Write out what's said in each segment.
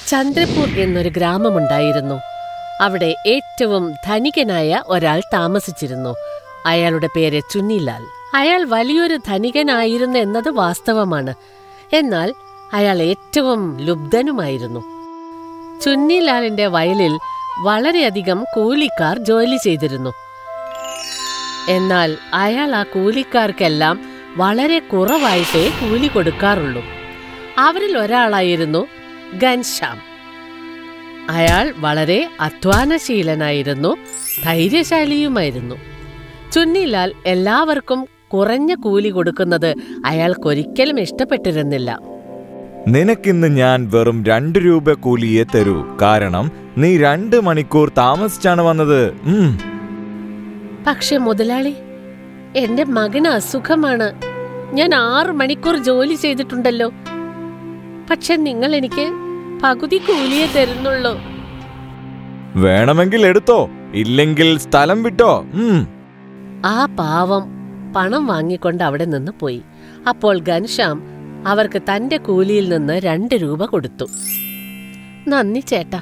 ചന്ദ്രപൂർ എന്നൊരു ഗ്രാമമുണ്ടായിരുന്നു അവിടെ ഏറ്റവും ധനികനായ ഒരാൾ താമസിച്ചിരുന്നു അയാളുടെ പേര് ചുന്നിലാൽ അയാൾ വലിയൊരു ധനികനായിരുന്നു എന്നത് വാസ്തവമാണ് എന്നാൽ അയാൾ ഏറ്റവും ലുബ്ധനുമായിരുന്നു ചുന്നിലാലിന്റെ വയലിൽ വളരെയധികം കൂലിക്കാർ ജോലി ചെയ്തിരുന്നു എന്നാൽ അയാൾ ആ കൂലിക്കാർക്കെല്ലാം വളരെ കുറവായിട്ടേ കൂലി കൊടുക്കാറുള്ളൂ അവരിൽ ഒരാളായിരുന്നു ഗൻശ്യാം അയാൾ വളരെ അധ്വാനശീലനായിരുന്നു ധൈര്യശാലിയുമായിരുന്നു ചുന്നിലാൽ എല്ലാവർക്കും കുറഞ്ഞ കൂലി കൊടുക്കുന്നത് അയാൾക്കൊരിക്കലും ഇഷ്ടപ്പെട്ടിരുന്നില്ല നിനക്കിന്ന് ഞാൻ വെറും രണ്ട് രൂപ കൂലിയെ തരൂ കാരണം നീ രണ്ട് മണിക്കൂർ താമസിച്ചാണ് വന്നത് ഉം. പക്ഷെ മുതലാളി എന്റെ മകന് അസുഖമാണ് ഞാൻ ആറു മണിക്കൂർ ജോലി ചെയ്തിട്ടുണ്ടല്ലോ പക്ഷെ നിങ്ങൾ എനിക്ക് പകുതി കൂലിയെ തരുന്നുള്ളൂ വേണമെങ്കിൽ എടുത്തോ ഇല്ലെങ്കിൽ സ്ഥലം വിട്ടോ ഉം. ആ പാവം പണം വാങ്ങിക്കൊണ്ട് അവിടെ നിന്ന് പോയി അപ്പോൾ ഘൻശ്യാം അവർക്ക് തന്റെ കൂലിയിൽ നിന്ന് രണ്ട് രൂപ കൊടുത്തു നന്ദി ചേട്ടാ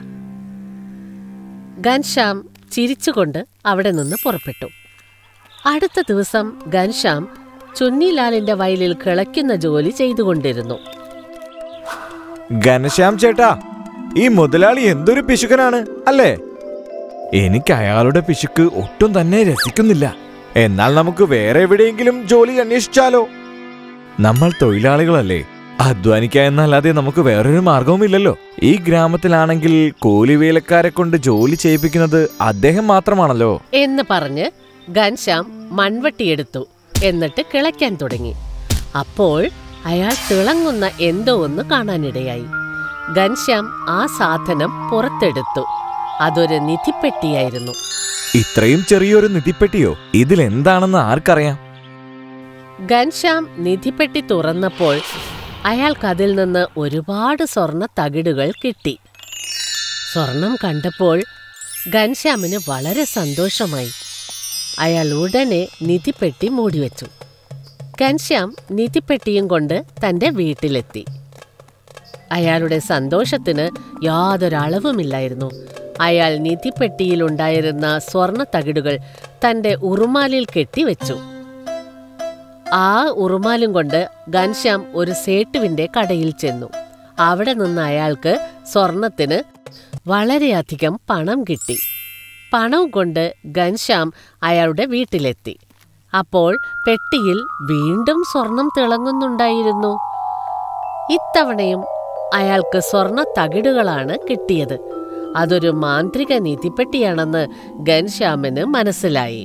ഘൻശ്യാം ചിരിച്ചുകൊണ്ട് അവിടെ നിന്ന് പുറപ്പെട്ടു അടുത്ത ദിവസം ഘൻശ്യാം ചുന്നിലാലിന്റെ വയലിൽ കിളയ്ക്കുന്ന ജോലി ചെയ്തുകൊണ്ടിരുന്നു ഘനശ്യാം ചേട്ടാ ഈ മുതലാളി എന്തൊരു പിശുക്കനാണ് അല്ലേ എനിക്ക് അയാളുടെ പിശുക്ക് ഒട്ടും തന്നെ രസിക്കുന്നില്ല എന്നാൽ നമുക്ക് വേറെ എവിടെയെങ്കിലും ജോലി അന്വേഷിച്ചാലോ നമ്മൾ തൊഴിലാളികളല്ലേ അധ്വാനിക്കുക എന്നല്ലാതെ നമുക്ക് വേറൊരു മാർഗവുമില്ലല്ലോ ഈ ഗ്രാമത്തിലാണെങ്കിൽ കൂലിവേലക്കാരെ കൊണ്ട് ജോലി ചെയ്യിപ്പിക്കുന്നത് അദ്ദേഹം മാത്രമാണല്ലോ എന്ന് പറഞ്ഞ് ഘൻശ്യാം മൺവട്ടിയെടുത്തു എന്നിട്ട് കിളയ്ക്കാൻ തുടങ്ങി അപ്പോൾ അയാൾ തിളങ്ങുന്ന എന്തോ ഒന്ന് കാണാനിടയായി ഘൻശ്യാം ആ സാധനം പുറത്തെടുത്തു അതൊരു നിധിപ്പെട്ടിയായിരുന്നു ഇത്രയും ചെറിയൊരു നിധിപ്പെട്ടിയോ ഇതിലെന്താണെന്ന് ആർക്കറിയാം ഘൻശ്യാം നിധിപ്പെട്ടി തുറന്നപ്പോൾ അയാൾക്കതിൽ നിന്ന് ഒരുപാട് സ്വർണ തകിടുകൾ കിട്ടി സ്വർണം കണ്ടപ്പോൾ ഘൻശ്യാമിന് വളരെ സന്തോഷമായി അയാൾ ഉടനെ നിധിപ്പെട്ടി മൂടിവെച്ചു ഘൻശ്യാം നിധിപ്പെട്ടിയും കൊണ്ട് തന്റെ വീട്ടിലെത്തി അയാളുടെ സന്തോഷത്തിന് യാതൊരളവുമില്ലായിരുന്നു അയാൾ നിധിപ്പെട്ടിയിലുണ്ടായിരുന്ന സ്വർണ തകിടുകൾ തന്റെ ഉറുമാലിൽ കെട്ടിവെച്ചു ആ ഉറുമാലും കൊണ്ട് ഘൻശ്യാം ഒരു സേട്ടുവിന്റെ കടയിൽ ചെന്നു അവിടെ നിന്ന് അയാൾക്ക് സ്വർണത്തിന് വളരെയധികം പണം കിട്ടി പണം കൊണ്ട് ഘൻശ്യാം അയാളുടെ വീട്ടിലെത്തി അപ്പോൾ പെട്ടിയിൽ വീണ്ടും സ്വർണം തിളങ്ങുന്നുണ്ടായിരുന്നു ഇത്തവണയും അയാൾക്ക് സ്വർണ തകിടുകളാണ് കിട്ടിയത് അതൊരു മാന്ത്രിക നിധിപ്പെട്ടിയാണെന്ന് ഘൻശ്യാമിന് മനസ്സിലായി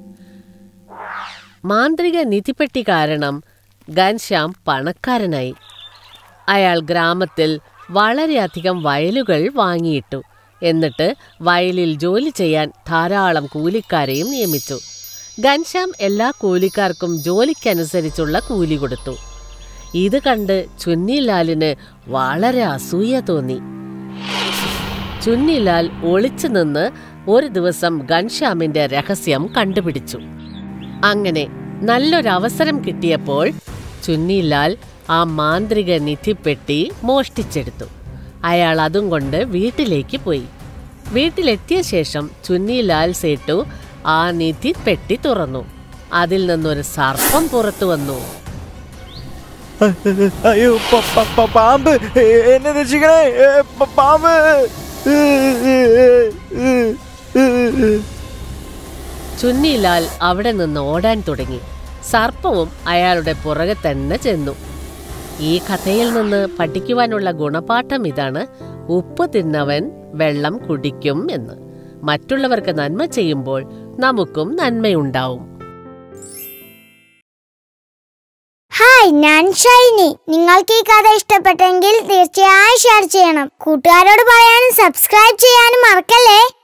മാന്ത്രിക നിധിപ്പെട്ടി കാരണം ഘൻശ്യാം പണക്കാരനായി അയാൾ ഗ്രാമത്തിൽ വളരെയധികം വയലുകൾ വാങ്ങിയിട്ടു എന്നിട്ട് വയലിൽ ജോലി ചെയ്യാൻ ധാരാളം കൂലിക്കാരെയും നിയമിച്ചു ഘൻശ്യാം എല്ലാ കൂലിക്കാർക്കും ജോലിക്കനുസരിച്ചുള്ള കൂലി കൊടുത്തു ഇത് കണ്ട് ചുന്നിലാലിന് വളരെ അസൂയ തോന്നി ചുന്നിലാൽ ഒളിച്ചു നിന്ന് ഒരു ദിവസം ഘൻശ്യാമിന്റെ രഹസ്യം കണ്ടുപിടിച്ചു അങ്ങനെ നല്ലൊരവസരം കിട്ടിയപ്പോൾ ചുന്നിലാൽ ആ മാന്ത്രിക നിധിപ്പെട്ടി മോഷ്ടിച്ചെടുത്തു അയാൾ അതും കൊണ്ട് വീട്ടിലേക്ക് പോയി വീട്ടിലെത്തിയ ശേഷം ചുന്നിലാൽ സേട്ടു ആ നിധി പെട്ടി തുറന്നു അതിൽ നിന്നൊരു സർപ്പം പുറത്തു വന്നു അയ്യോ പ- പ- പ- പാമ്പ് എ- എന്നെ രക്ഷിക്കണേ എ, പ- പാമ്പ് ചുന്നിലാൽ അവിടെ നിന്ന് ഓടാൻ തുടങ്ങി സർപ്പവും അയാളുടെ പുറകെ തന്നെ ചെന്നു ഈ കഥയിൽ നിന്ന് പഠിക്കുവാനുള്ള ഗുണപാഠം ഇതാണ് ഉപ്പ് തിന്നവൻ വെള്ളം കുടിക്കും എന്ന് മറ്റുള്ളവർക്ക് നന്മ ചെയ്യുമ്പോൾ നമുക്കും നന്മയുണ്ടാവും ഹായ് ഞാൻ ഷൈനി നിങ്ങൾക്ക് ഈ കഥ ഇഷ്ടപ്പെട്ടെങ്കിൽ തീർച്ചയായും ഷെയർ ചെയ്യണം കൂട്ടുകാരോട് പറയാനും സബ്സ്ക്രൈബ് ചെയ്യാനും മറക്കല്ലേ